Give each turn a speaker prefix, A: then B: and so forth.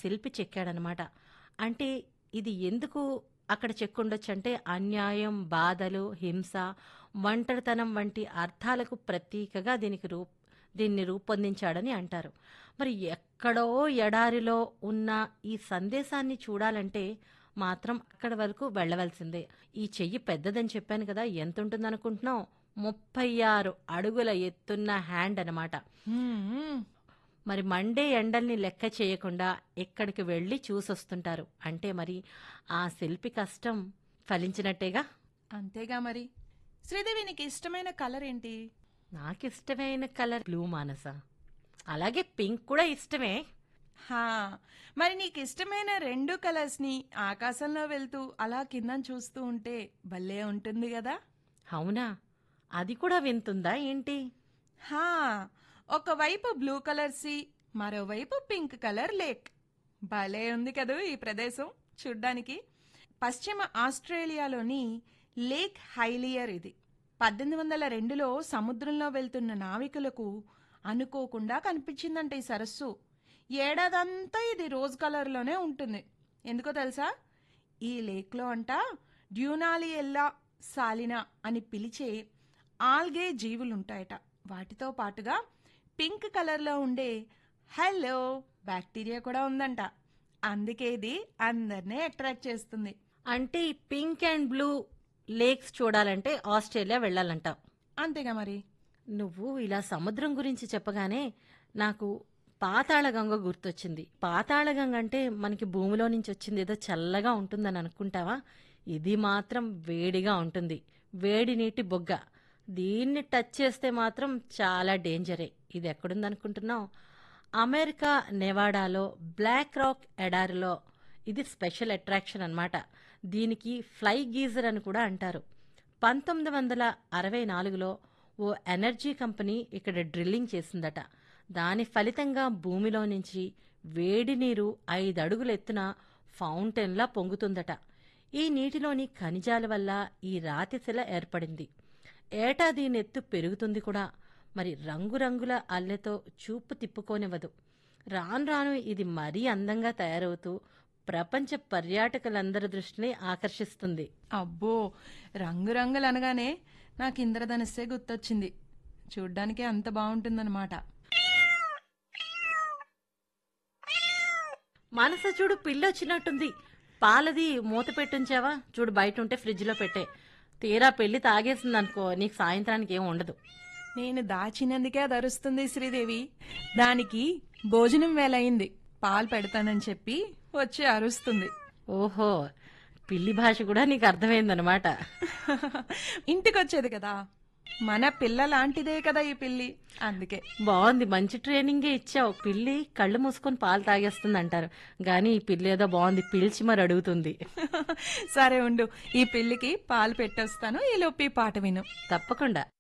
A: శిల్పి చెక్కాడనమాట అంటే ఇది ఎందుకు అక్కడ చెక్కుండొచ్చు అంటే అన్యాయం బాధలు హింస ఒంటరితనం వంటి అర్థాలకు ప్రతీకగా దీనికి రూ దీన్ని రూపొందించాడని అంటారు మరి ఎక్కడో ఎడారిలో ఉన్న ఈ సందేశాన్ని చూడాలంటే మాత్రం అక్కడ వరకు వెళ్ళవలసిందే ఈ చెయ్యి పెద్దదని చెప్పాను కదా ఎంత ఉంటుందనుకుంటున్నావు ముప్పై ఆరు అడుగుల ఎత్తున్న హ్యాండ్ అనమాట
B: మ్మ్.
A: మరి మండే ఎండల్ని లెక్క చేయకుండా ఎక్కడికి వెళ్ళి చూసొస్తుంటారు అంటే మరి ఆ శిల్పి కష్టం ఫలించినట్టేగా
B: అంతేగా మరి శ్రీదేవి నీకు ఇష్టమైన కలర్ ఏంటి
A: నాకిష్టమైన కలర్ బ్లూ మానస అలాగే పింక్ కూడా ఇష్టమే
B: హా మరి నీకు ఇష్టమైన రెండు కలర్స్ ని ఆకాశంలో వెళ్తూ అలా కింద చూస్తూ ఉంటే భలే ఉంటుంది కదా
A: అవునా అది కూడా వింతుందా ఏంటి
B: హా ఒకవైపు బ్లూ కలర్ సీ మరోవైపు పింక్ కలర్ లేక్ భలే ఉంది కదూ ఈ ప్రదేశం చూడ్డానికి పశ్చిమ ఆస్ట్రేలియాలోని లేక్ హైలియర్ ఇది పద్దెనిమిది వందల రెండులో సముద్రంలో వెళ్తున్న నావికులకు అనుకోకుండా కనిపించిందంట ఈ సరస్సు ఏడాదంతా ఇది రోజ్ కలర్లోనే ఉంటుంది ఎందుకో తెలుసా ఈ లేక్లో అంట డ్యూనాలియెల్లా సాలినా అని పిలిచే ఆల్గే జీవులుంటాయట వాటితో పాటుగా పింక్ కలర్లో ఉండే హలో బ్యాక్టీరియా కూడా ఉందంట అందుకే ఇది అందరినీ అట్రాక్ట్ చేస్తుంది
A: అంటే ఈ పింక్ అండ్ బ్లూ లేక్స్ చూడాలంటే ఆస్ట్రేలియా వెళ్ళాలంటావు
B: అంతేగా మరి
A: నువ్వు ఇలా సముద్రం గురించి చెప్పగానే నాకు పాతాళగంగ గుర్తొచ్చింది పాతాళగంగ అంటే మనకి భూమిలో నుంచి వచ్చింది ఏదో చల్లగా ఉంటుందని అనుకుంటావా ఇది మాత్రం వేడిగా ఉంటుంది వేడి నీటి బొగ్గ దీన్ని టచ్ చేస్తే మాత్రం చాలా డేంజరే ఇది ఎక్కడుంది అనుకుంటున్నావు అమెరికా నెవాడాలో బ్లాక్ రాక్ ఎడారిలో ఇది స్పెషల్ అట్రాక్షన్ అన్నమాట దీనికి ఫ్లై గీజర్ అని కూడా అంటారు పంతొమ్మిది వందల అరవై నాలుగులో ఓ ఎనర్జీ కంపెనీ ఇక్కడ డ్రిల్లింగ్ చేసిందట దాని ఫలితంగా భూమిలో నుంచి వేడి నీరు ఐదు అడుగుల ఎత్తున ఫౌంటైన్లా పొంగుతుందట ఈ నీటిలోని ఖనిజాల వల్ల ఈ రాతి శిల ఏర్పడింది ఏటా దీని ఎత్తు పెరుగుతుంది కూడా మరి రంగురంగుల అల్లెతో చూపు తిప్పుకోనివ్వదు రాను రాను ఇది మరీ అందంగా తయారవుతూ ప్రపంచ పర్యాటకులందరి దృష్టిని ఆకర్షిస్తుంది
B: అబ్బో రంగురంగులు అనగానే నాకు ఇంద్రధనుస్సే గుర్తొచ్చింది చూడ్డానికే అంత బాగుంటుందన్నమాట
A: మనస చూడు పిల్ల వచ్చినట్టుంది పాలది మూత పెట్టుంచావా చూడు బయట ఉంటే ఫ్రిడ్జ్లో పెట్టే తీరా పెళ్లి తాగేసింది అనుకో నీకు సాయంత్రానికి ఏం ఉండదు
B: నేను దాచినందుకే అది అరుస్తుంది శ్రీదేవి దానికి భోజనం వేలయింది పాలు పెడతానని చెప్పి వచ్చి అరుస్తుంది
A: ఓహో పిల్లి భాష కూడా నీకు అర్థమైందనమాట
B: ఇంటికి వచ్చేది కదా మన పిల్ల లాంటిదే కదా ఈ పిల్లి అందుకే
A: బాగుంది మంచి ట్రైనింగే ఇచ్చావు పిల్లి కళ్ళు మూసుకొని పాలు తాగేస్తుంది అంటారు కానీ ఈ పిల్లి ఏదో బాగుంది పిలిచి మరి అడుగుతుంది
B: సరే ఉండు ఈ పిల్లికి పాలు పెట్టొస్తాను ఈ లోపు ఈ పాట విను
A: తప్పకుండా